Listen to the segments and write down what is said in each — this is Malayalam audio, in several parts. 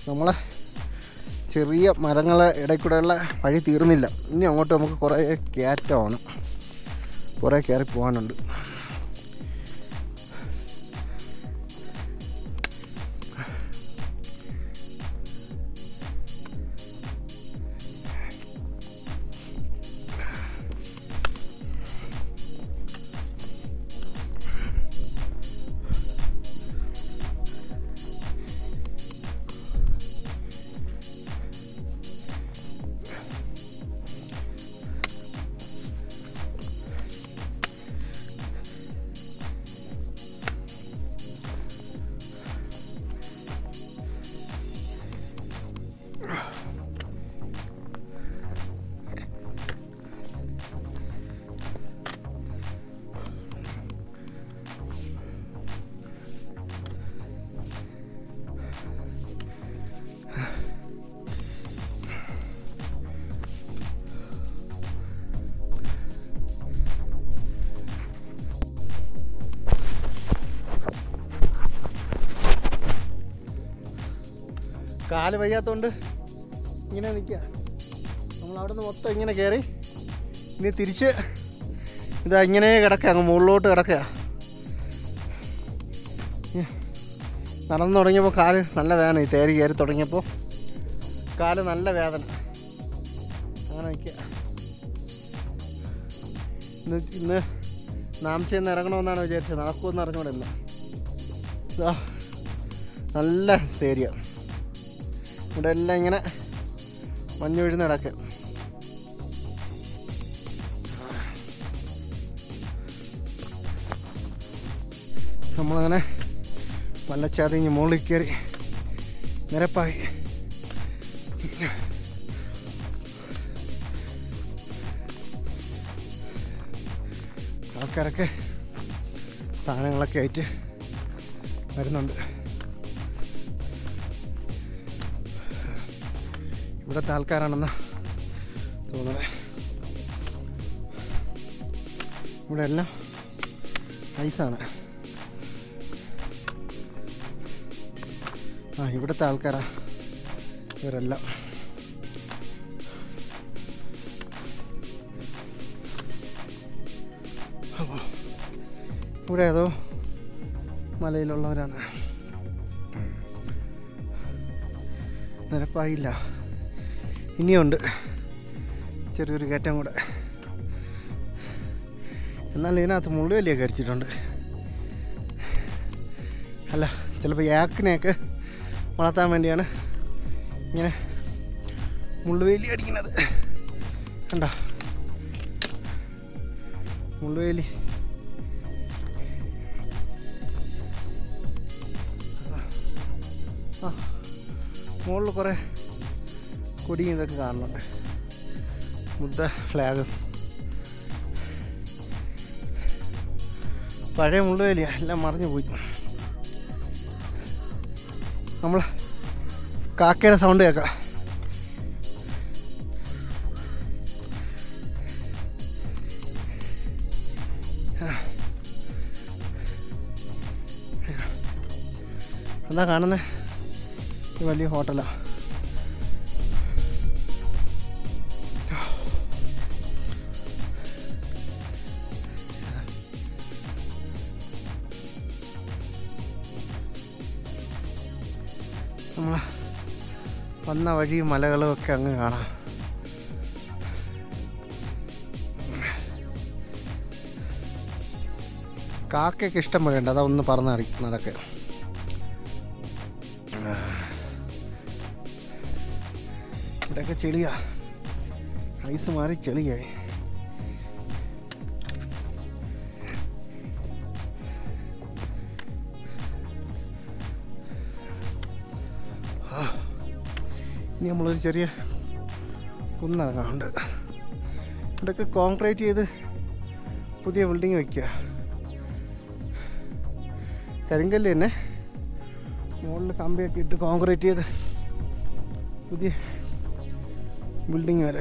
നമ്മളെ ചെറിയ മരങ്ങളെ ഇടയിൽ കൂടെയുള്ള വഴി തീർന്നില്ല ഇനി അങ്ങോട്ട് നമുക്ക് കുറേ കയറ്റമാണ് കുറേ കയറി പോകാനുണ്ട് കാല് വയ്യാത്തോണ്ട് ഇങ്ങനെ നിൽക്കുക നമ്മൾ അവിടെ നിന്ന് മൊത്തം ഇങ്ങനെ കയറി ഇനി തിരിച്ച് ഇതാ ഇങ്ങനെ കിടക്കുക അങ്ങ് മുകളിലോട്ട് കിടക്കുക നടന്നു തുടങ്ങിയപ്പോൾ കാല് നല്ല വേദന ഈ തേരി കയറി തുടങ്ങിയപ്പോൾ കാല് നല്ല വേദന അങ്ങനെ നിൽക്കുക ഇന്ന് ഇന്ന് നാംചേന്ന് ഇറങ്ങണമെന്നാണ് വിചാരിച്ചത് നടക്കുമെന്ന് അറിഞ്ഞുകൂടില്ല ഇതാ നല്ല തേരിയ ഇവിടെ എല്ലാം ഇങ്ങനെ മഞ്ഞ് വീഴുന്ന കിടക്കുക നമ്മളങ്ങനെ വല്ലച്ചാതിഞ്ഞ് മുകളിൽ കയറി നിരപ്പായി ആൾക്കാരൊക്കെ സാധനങ്ങളൊക്കെ ആയിട്ട് വരുന്നുണ്ട് ഇവിടുത്തെ ആൾക്കാരാണെന്ന് തോന്നുന്നത് ഇവിടെ എല്ലാം ഐസാണ് ആ ഇവിടുത്തെ ആൾക്കാരാ ഇവരെല്ലാം അപ്പോ ഇവിടെ ഏതോ മലയിലുള്ളവരാണ് നിരപ്പായില്ല ഇനിയുണ്ട് ചെറിയൊരു കയറ്റം കൂടെ എന്നാൽ ഇതിനകത്ത് മുള്ളുവലിയൊക്കെ അടിച്ചിട്ടുണ്ട് അല്ല ചിലപ്പോൾ യാക്കിനെയൊക്കെ വളർത്താൻ വേണ്ടിയാണ് ഇങ്ങനെ മുള്ളുവേലി അടിക്കുന്നത് കണ്ടോ മുള്ളുവേലി ആ മുകളിൽ കുറേ കൊടിയും ഇതൊക്കെ കാണുന്നുണ്ട് ബുദ്ധ ഫ്ലാഗ് പഴയ മുള്ളുവേലിയാ എല്ലാം മറിഞ്ഞു പോയി നമ്മൾ കാക്കയുടെ സൗണ്ട് കേൾക്കാം എന്താ കാണുന്നത് ഈ വലിയ ഹോട്ടലാണ് നമ്മൾ വന്ന വഴി മലകളും ഒക്കെ അങ്ങ് കാണാം കാക്കയൊക്കെ ഇഷ്ടം പോലെ ഉണ്ട് അതാ ഒന്ന് പറന്ന് അറി നടക്കുക ഇവിടെയൊക്കെ ചെളിയാ ഐസ് മാറി ചെളിയായി ഇനി നമ്മളൊരു ചെറിയ കുന്നിറങ്ങാറുണ്ട് ഇവിടെയൊക്കെ കോൺക്രീറ്റ് ചെയ്ത് പുതിയ ബിൽഡിങ് വയ്ക്കുക കരിങ്കല്ല് തന്നെ മുകളിൽ കമ്പിയൊക്കെ ഇട്ട് കോൺക്രീറ്റ് ചെയ്ത് പുതിയ ബിൽഡിങ് വരെ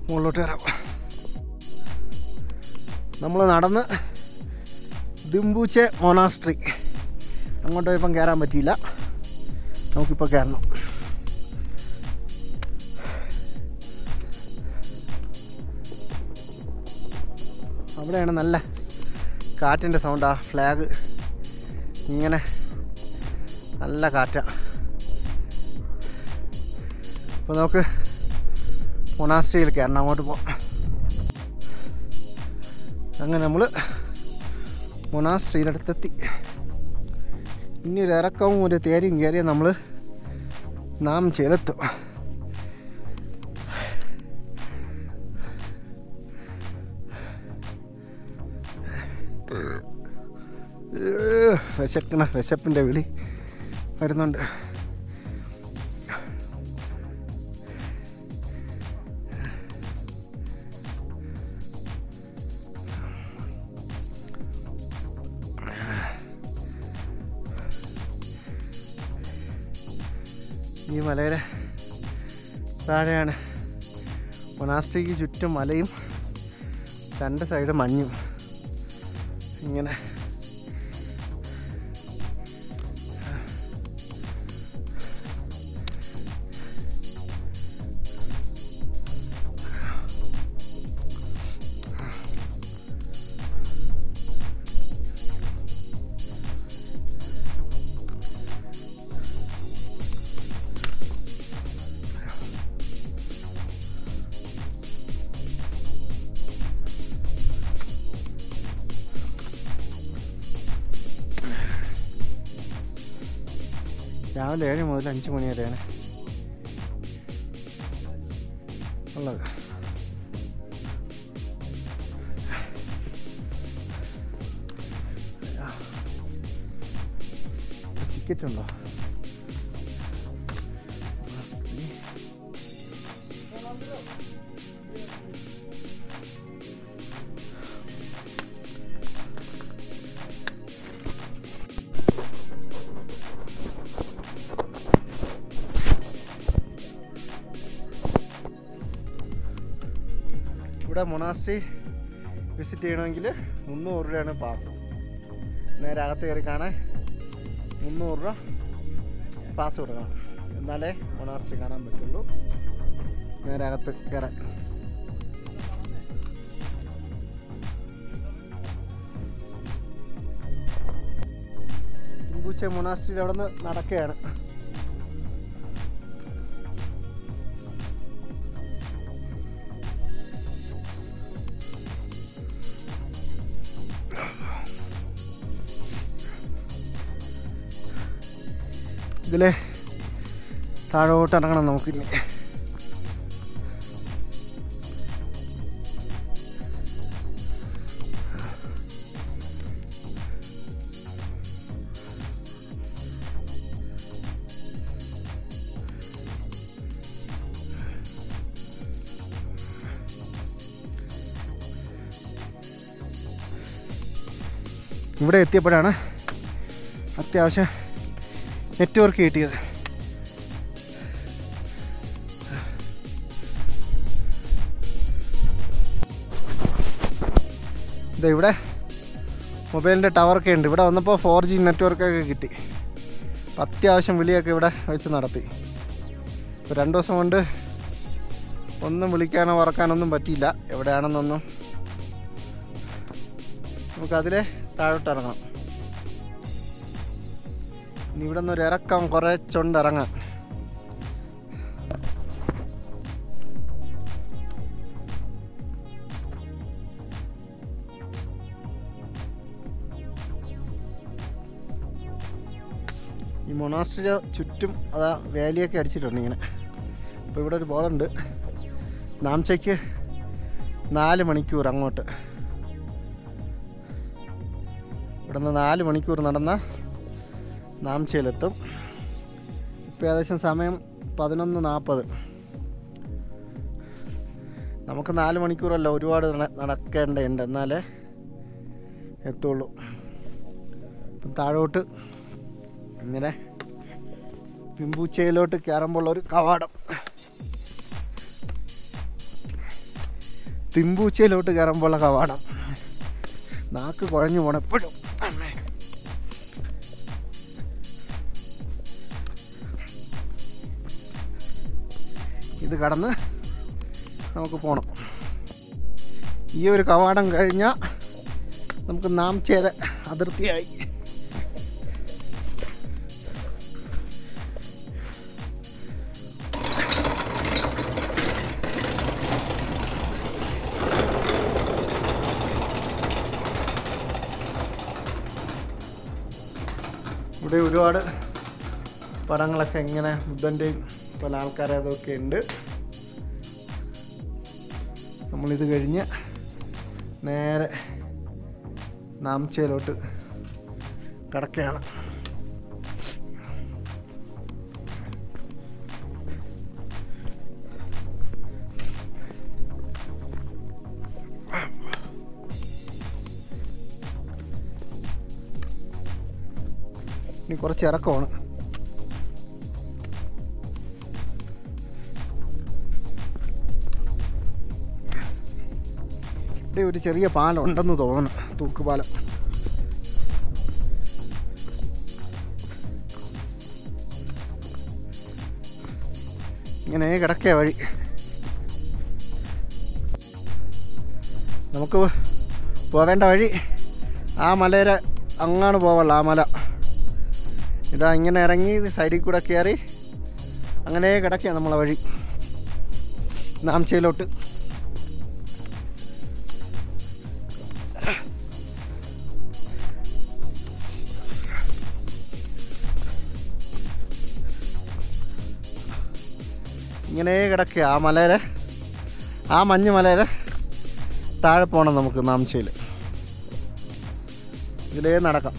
മുകളിലോട്ട് കയറാം നമ്മൾ നടന്ന് ദിംബൂച്ചെ മൊനാസ്ട്രി അങ്ങോട്ട് ഇപ്പം കയറാൻ പറ്റിയില്ല നമുക്കിപ്പോൾ കയറണം അവിടെയാണ് നല്ല കാറ്റിൻ്റെ സൗണ്ട് ആ ഫ്ലാഗ് ഇങ്ങനെ നല്ല കാറ്റാണ് അപ്പോൾ നമുക്ക് മൊണാസ്ട്രിയിൽ കയറണം അങ്ങോട്ട് പോകാം അങ്ങനെ നമ്മൾ മൊണാസ്ട്രിയുടെ അടുത്തെത്തി ഇനി ഒരു ഇറക്കവും ഒരു തേരിയും കയറിയ നമ്മൾ നാം ചേലത്തും വിശക്കണ വിശപ്പിൻ്റെ വിളി വരുന്നുണ്ട് ഈ മലയുടെ താഴെയാണ് മൊനാസ്ട്രിക്ക് ചുറ്റും മലയും രണ്ട് സൈഡ് മഞ്ഞും ഇങ്ങനെ രാവിലെ ഏഴ് മുതൽ അഞ്ച് മണി വരെയാണ് ഉള്ളത് ടിക്കറ്റ് ഉണ്ടോ ഇവിടെ മൊണാസ്ട്രി വിസിറ്റ് ചെയ്യണമെങ്കിൽ മുന്നൂറ് രൂപയാണ് പാസ് നേരെ അകത്ത് കയറി കാണാൻ മുന്നൂറ് രൂപ പാസ് കൊടുക്കണം എന്നാലേ മൊണാസ്ട്രി കാണാൻ പറ്റുള്ളൂ നേരെ അകത്ത് കയറാൻ തുമ്പൂച്ച മൊണാസ്ട്രിയിൽ അവിടെ നിന്ന് നടക്കുകയാണ് ഇതിലെ താഴോട്ട് ഇറങ്ങണം നമുക്കിനി ഇവിടെ എത്തിയപ്പോഴാണ് അത്യാവശ്യം നെറ്റ്വർക്ക് കിട്ടിയത് ഇത് ഇവിടെ മൊബൈലിൻ്റെ ടവറൊക്കെ ഉണ്ട് ഇവിടെ വന്നപ്പോൾ ഫോർ ജി നെറ്റ്വർക്കൊക്കെ കിട്ടി അപ്പം അത്യാവശ്യം വിളിയൊക്കെ ഇവിടെ വെച്ച് നടത്തി ഇപ്പോൾ രണ്ട് ദിവസം കൊണ്ട് ഒന്നും വിളിക്കാനോ വറക്കാനൊന്നും പറ്റിയില്ല എവിടെയാണെന്നൊന്നും നമുക്കതിലെ താഴോട്ട് ഇറങ്ങാം ഇനി ഇവിടെ നിന്ന് ഒരു ഇറക്കം കുറച്ചുണ്ട് ഇറങ്ങാൻ ഈ മൊണാസ്ട്രിയുടെ ചുറ്റും അതാ വേലിയൊക്കെ അടിച്ചിട്ടുണ്ട് ഇങ്ങനെ അപ്പോൾ ഇവിടെ ഒരു ബോളുണ്ട് നാംചയ്ക്ക് നാല് മണിക്കൂർ അങ്ങോട്ട് ഇവിടെ നിന്ന് നാല് മണിക്കൂർ നടന്ന നാംചയിലെത്തും ഇപ്പോൾ ഏകദേശം സമയം പതിനൊന്ന് നാൽപ്പത് നമുക്ക് നാല് മണിക്കൂറല്ല ഒരുപാട് നട- നടക്കേണ്ടതുണ്ട് എന്നാലേ എത്തുള്ളൂ അപ്പം താഴോട്ട് ഇങ്ങനെ പിമ്പൂച്ചയിലോട്ട് കയറുമ്പോൾ ഒരു കവാടം തിമ്പൂച്ചയിലോട്ട് കയറുമ്പോഴുള്ള കവാടം നാക്ക് കുഴഞ്ഞു പോണം എപ്പോഴും അമ്മേ ഇത് കടന്ന് നമുക്ക് പോകണം ഈ ഒരു കവാടം കഴിഞ്ഞാൽ നമുക്ക് നാംചേര അതിർത്തിയായി ഇവിടെ ഒരുപാട് പടങ്ങളൊക്കെ ഇങ്ങനെ ബുദ്ധൻ്റെയും പല ആൾക്കാരെ അതൊക്കെ ഉണ്ട് നമ്മളിത് കഴിഞ്ഞ് നേരെ നാംചയിലോട്ട് കടക്കുകയാണ് ഇനി കുറച്ച് ഇറക്കമാണ് ഇവിടെ ഒരു ചെറിയ പാലം ഉണ്ടെന്ന് തോന്നുന്നു തൂക്കുപാലം ഇങ്ങനെ കിടക്കേ വഴി നമുക്ക് പോവേണ്ട വഴി ആ മലയുടെ അങ്ങാണ് പോവുള്ളൂ ആ മല ഇതാ ഇങ്ങനെ ഇറങ്ങി സൈഡിൽ കൂടെ കയറി അങ്ങനെ കിടക്കുക നമ്മളെ വഴി നാംചയിലോട്ട് ഇങ്ങനെ കിടക്കുക ആ മലയുടെ ആ മഞ്ഞ് മലയുടെ താഴെ പോകണം നമുക്ക് നാംചയിൽ ഇതിലേ നടക്കാം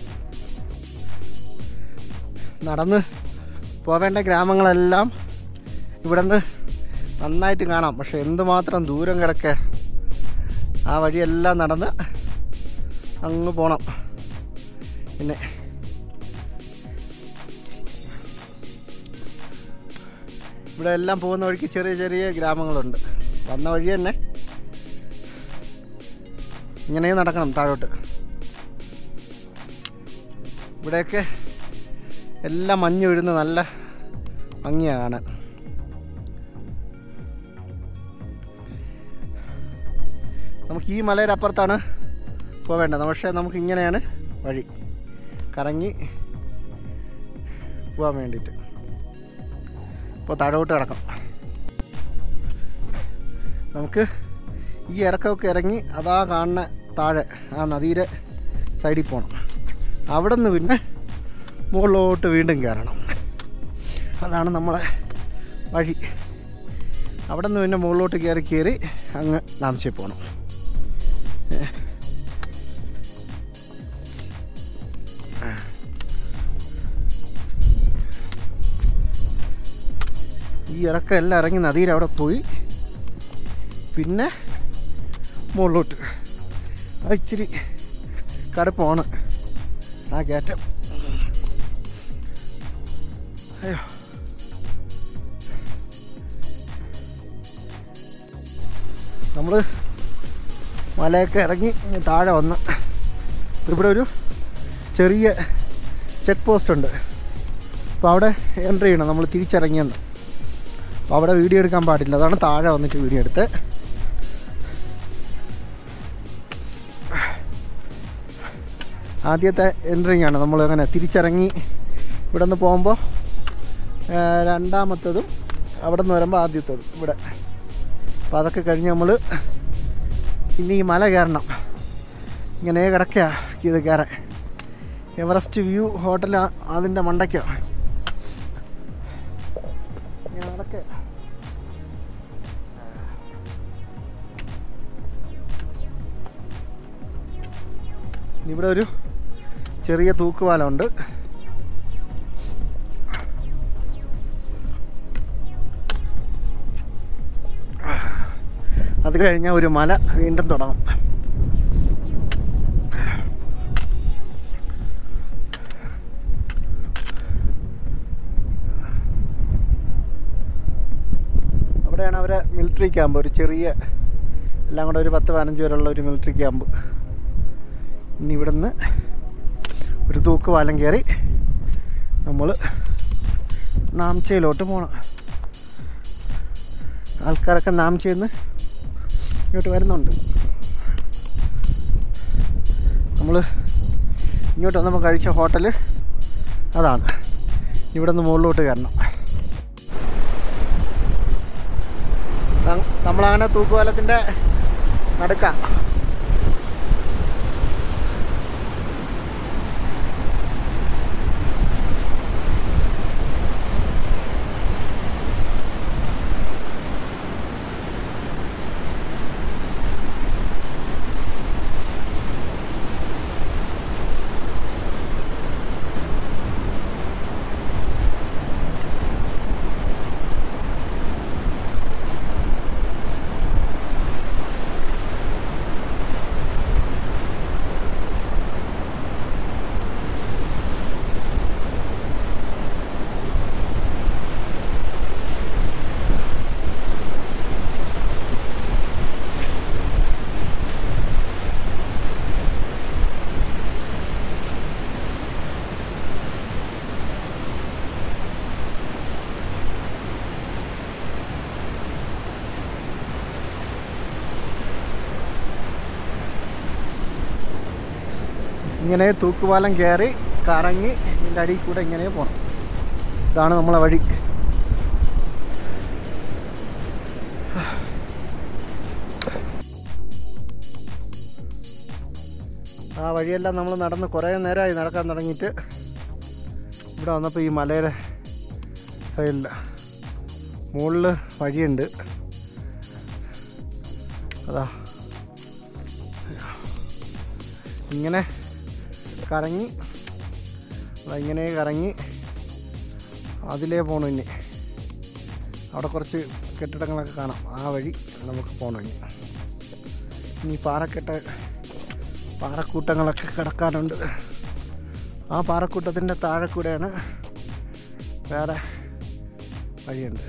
നടന്ന് പോവേണ്ട ഗ്രാമങ്ങളെല്ലാം ഇവിടെ നിന്ന് നന്നായിട്ട് കാണാം പക്ഷെ എന്തുമാത്രം ദൂരം കിടക്കെ ആ വഴിയെല്ലാം നടന്ന് അങ്ങ് പോണം പിന്നെ ഇവിടെ എല്ലാം പോകുന്ന വഴിക്ക് ചെറിയ ചെറിയ ഗ്രാമങ്ങളുണ്ട് വന്ന വഴി തന്നെ ഇങ്ങനെ നടക്കണം താഴോട്ട് ഇവിടെയൊക്കെ എല്ലാം മഞ്ഞ് വീഴുന്ന നല്ല ഭംഗിയാണ് കാണാൻ നമുക്ക് ഈ മലയുടെ അപ്പുറത്താണ് പോവേണ്ടത് പക്ഷേ നമുക്ക് ഇങ്ങനെയാണ് വഴി കറങ്ങി പോകാൻ വേണ്ടിയിട്ട് ഇപ്പോൾ താഴോട്ട് കിടക്കാം നമുക്ക് ഈ ഇറക്കമൊക്കെ ഇറങ്ങി അതാ കാണുന്ന താഴെ ആ നദിയുടെ സൈഡിൽ പോകണം അവിടെ നിന്ന് പിന്നെ മുകളിലോട്ട് വീണ്ടും കയറണം അതാണ് നമ്മളെ വഴി അവിടെ നിന്ന് പിന്നെ മുകളിലോട്ട് കയറി കയറി അങ്ങ് നാംചേ പോകണം ഏ. ഈ ഇറക്കം എല്ലാം ഇറങ്ങി നദിയിൽ അവിടെ പോയി പിന്നെ മുകളിലോട്ട് അത് ഇച്ചിരി കടുപ്പമാണ് ആ കയറ്റം അയ്യോ നമ്മൾ മലയൊക്കെ ഇറങ്ങി ഇങ്ങ് താഴെ വന്ന് ഇവിടെ ഒരു ചെറിയ ചെക്ക് പോസ്റ്റ് ഉണ്ട് അപ്പോൾ അവിടെ എൻട്രി ചെയ്യണം നമ്മൾ തിരിച്ചിറങ്ങിയെന്ന് അപ്പോൾ അവിടെ വീഡിയോ എടുക്കാൻ പാടില്ല അതാണ് താഴെ വന്നിട്ട് വീഡിയോ എടുത്ത് ആദ്യത്തെ എൻട്രിങ് ആണ് നമ്മൾ അങ്ങനെ തിരിച്ചിറങ്ങി ഇവിടെ നിന്ന് പോകുമ്പോൾ രണ്ടാമത്തതും അവിടെ നിന്ന് വരുമ്പോൾ ആദ്യത്തതും ഇവിടെ അപ്പോൾ അതൊക്കെ കഴിഞ്ഞ് നമ്മൾ ഇനി ഈ മല കയറണം ഇങ്ങനെ കിടക്കുക ഇത് കയറാൻ എവറസ്റ്റ് വ്യൂ ഹോട്ടൽ അതിൻ്റെ മണ്ടയ്ക്കോ ഇങ്ങനെ നടക്കുക ഇവിടെ ഒരു ചെറിയ തൂക്കുപാലമുണ്ട് അത് കഴിഞ്ഞാൽ ഒരു മല വീണ്ടും തുടങ്ങും അവിടെയാണ് അവരെ മിലിറ്ററി ക്യാമ്പ് ഒരു ചെറിയ എല്ലാം കൂടെ ഒരു പത്ത് പതിനഞ്ച് പേരുള്ള ഒരു മിലിറ്ററി ക്യാമ്പ് ഇനി ഇവിടുന്ന് ഒരു തൂക്കുപാലം കയറി നമ്മൾ നാംചയിലോട്ട് പോകണം ആൾക്കാരൊക്കെ നാംചയിൽ ഇങ്ങോട്ട് വരുന്നുണ്ട് നമ്മൾ ഇങ്ങോട്ട് വന്നപ്പോൾ കഴിച്ച ഹോട്ടൽ അതാണ് ഇവിടെ നിന്ന് മുകളിലോട്ട് കയറണം നം- നമ്മളങ്ങനെ തൂക്കുപാലത്തിൻ്റെ നടുക്ക ഇങ്ങനെ തൂക്കുപാലം കയറി കറങ്ങി ഇതിൻ്റെ അടിയിൽ കൂടെ ഇങ്ങനെ പോകണം ഇതാണ് നമ്മളെ വഴി ആ വഴിയെല്ലാം നമ്മൾ നടന്ന് കുറേ നേരമായി നടക്കാൻ തുടങ്ങിയിട്ട് ഇവിടെ വന്നപ്പോൾ ഈ മലയുടെ സൈഡിൽ മുകളിൽ വഴിയുണ്ട് അതാ ഇങ്ങനെ കറങ്ങി അതാ ഇങ്ങനെ കറങ്ങി അതിലേ പോകണം ഇനി അവിടെ കുറച്ച് കെട്ടിടങ്ങളൊക്കെ കാണാം ആ വഴി നമുക്ക് പോകണം ഇനി ഇനി പാറക്കെട്ട പാറക്കൂട്ടങ്ങളൊക്കെ കിടക്കാനുണ്ട് ആ പാറക്കൂട്ടത്തിൻ്റെ താഴെ കൂടെയാണ് വേറെ വഴിയുണ്ട്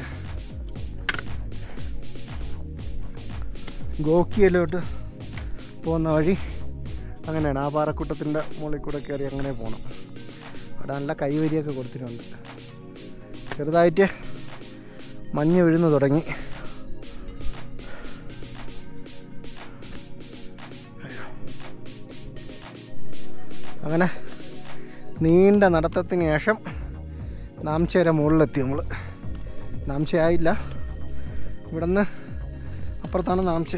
ഗോക്കിയിലോട്ട് പോകുന്ന വഴി അങ്ങനെയാണ് ആ പാറക്കൂട്ടത്തിൻ്റെ മുകളിൽ കൂടെ കയറി അങ്ങനെ പോകണം അവിടെ നല്ല കൈവരിയൊക്കെ കൊടുത്തിട്ടുണ്ട് ചെറുതായിട്ട് മഞ്ഞ് വീഴുന്നു തുടങ്ങി അങ്ങനെ നീണ്ട നടത്തത്തിന് ശേഷം നാംചേര മുകളിലെത്തി നമ്മൾ നാംച ആയില്ല ഇവിടുന്ന് അപ്പുറത്താണ് നാംച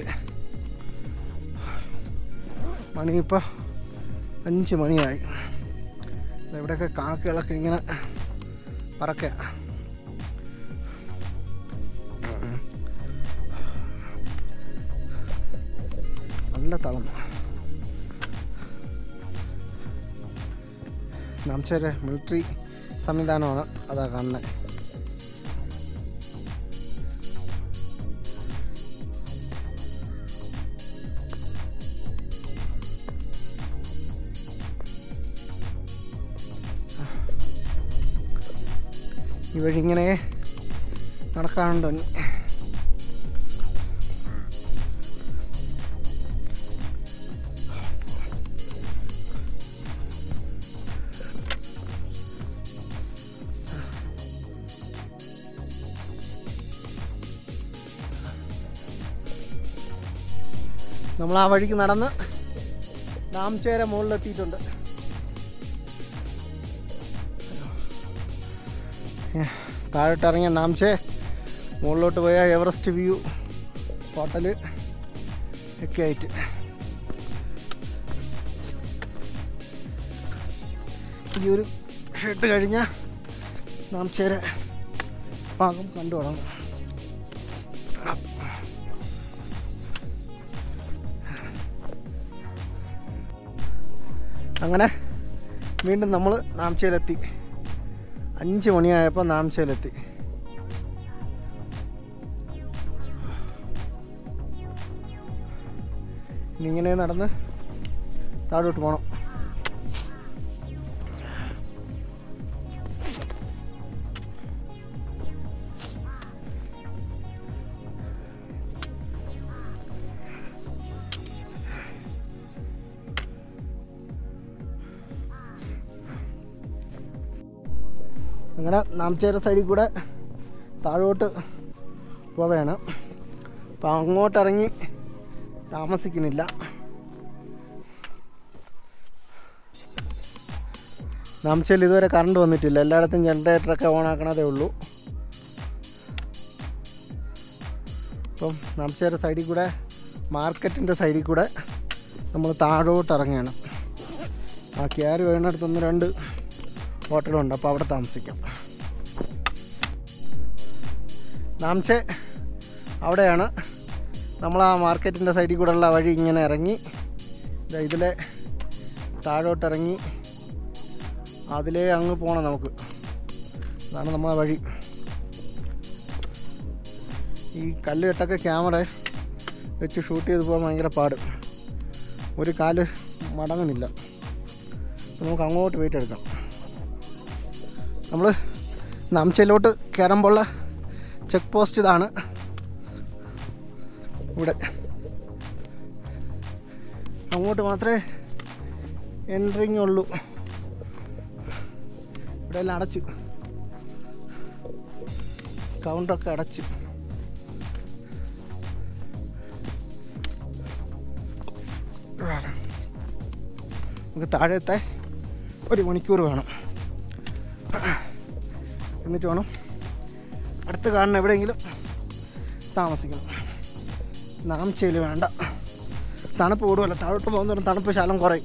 മണി ഇപ്പോൾ അഞ്ച് മണിയായി ദേ ഇവിടെയൊക്കെ കാക്കകളൊക്കെ ഇങ്ങനെ പറക്കുക നല്ല തളം നാംചേരെ മിലിറ്ററി സംവിധാനമാണ് അതാ കാണുന്നത് ഈ വഴി ഇങ്ങനെ നടക്കാനുണ്ട് ഇനി. നമ്മൾ ആ വഴിക്ക് നടന്ന് നാംചേര മുകളിലെത്തിയിട്ടുണ്ട് താഴോട്ട് ഇറങ്ങിയ നാംചേ മുകളിലോട്ട് പോയ എവറസ്റ്റ് വ്യൂ ഹോട്ടല് ഒക്കെ ആയിട്ട് ഈ ഒരു ഷെഡ് കഴിഞ്ഞാൽ നാംചേര ഭാഗം കണ്ടു തുടങ്ങും അങ്ങനെ വീണ്ടും നമ്മൾ നാംചയിലെത്തി അഞ്ച് മണിയായപ്പോൾ നാംചയിലെത്തി ഇനി ഇങ്ങനെ നടന്ന് താഴോട്ട് പോകണം അങ്ങനെ നാംചേര സൈഡിൽ കൂടെ താഴോട്ട് പോവുകയാണ് അപ്പോൾ അങ്ങോട്ടിറങ്ങി താമസിക്കുന്നില്ല നാംചയിൽ ഇതുവരെ കറണ്ട് വന്നിട്ടില്ല എല്ലായിടത്തും ജനറേറ്ററൊക്കെ ഓൺ ആക്കണതേ ഉള്ളൂ അപ്പം നാംചേര സൈഡിൽ കൂടെ മാർക്കറ്റിൻ്റെ സൈഡിൽ കൂടെ നമ്മൾ താഴോട്ട് ഇറങ്ങുകയാണ് ആ കയറി വീണിടത്തൊന്ന് രണ്ട് ഹോട്ടലുണ്ട് അപ്പോൾ അവിടെ താമസിക്കാം നാംചെ അവിടെയാണ് നമ്മൾ ആ മാർക്കറ്റിൻ്റെ സൈഡിൽ കൂടെ ഉള്ള വഴി ഇങ്ങനെ ഇറങ്ങി ദാ ഇതിലെ താഴോട്ടിറങ്ങി അതിലേ അങ്ങ് പോകണം നമുക്ക് അതാണ് നമ്മളെ വഴി ഈ കല്ല് കെട്ടൊക്കെ ക്യാമറ വെച്ച് ഷൂട്ട് ചെയ്ത് പോകാൻ ഭയങ്കര പാട് ഒരു കാല് മടങ്ങുന്നില്ല അപ്പോൾ നമുക്ക് അങ്ങോട്ട് വെയിറ്റ് എടുക്കാം നമ്മൾ നാംചയിലോട്ട് കയറുമ്പോഴുള്ള ചെക്ക് പോസ്റ്റ് ഇതാണ് ഇവിടെ അങ്ങോട്ട് മാത്രമേ എൻട്രിങ് ഉള്ളൂ ഇവിടെ എല്ലാം അടച്ചു കൗണ്ടറൊക്കെ അടച്ച് നമുക്ക് താഴത്തെ ഒരു മണിക്കൂർ വേണം എന്നിട്ട് വേണം അടുത്ത് കാണുന്ന എവിടെയെങ്കിലും താമസിക്കണം നാംചയിൽ വേണ്ട തണുപ്പ് കൂടുമല്ലോ താഴോട്ട് പോകുന്നതോറും തണുപ്പ് ശാലം കുറയും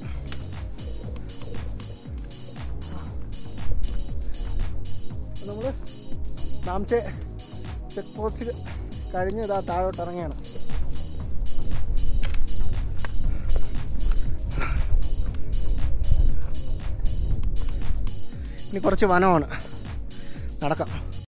നമ്മൾ നാംചെ ചെക്ക് പോസ്റ്റ് കഴിഞ്ഞ് ഇതാ താഴോട്ട് ഇറങ്ങിയാണ് ഇനി കുറച്ച് വനമാണ് നടക്കാം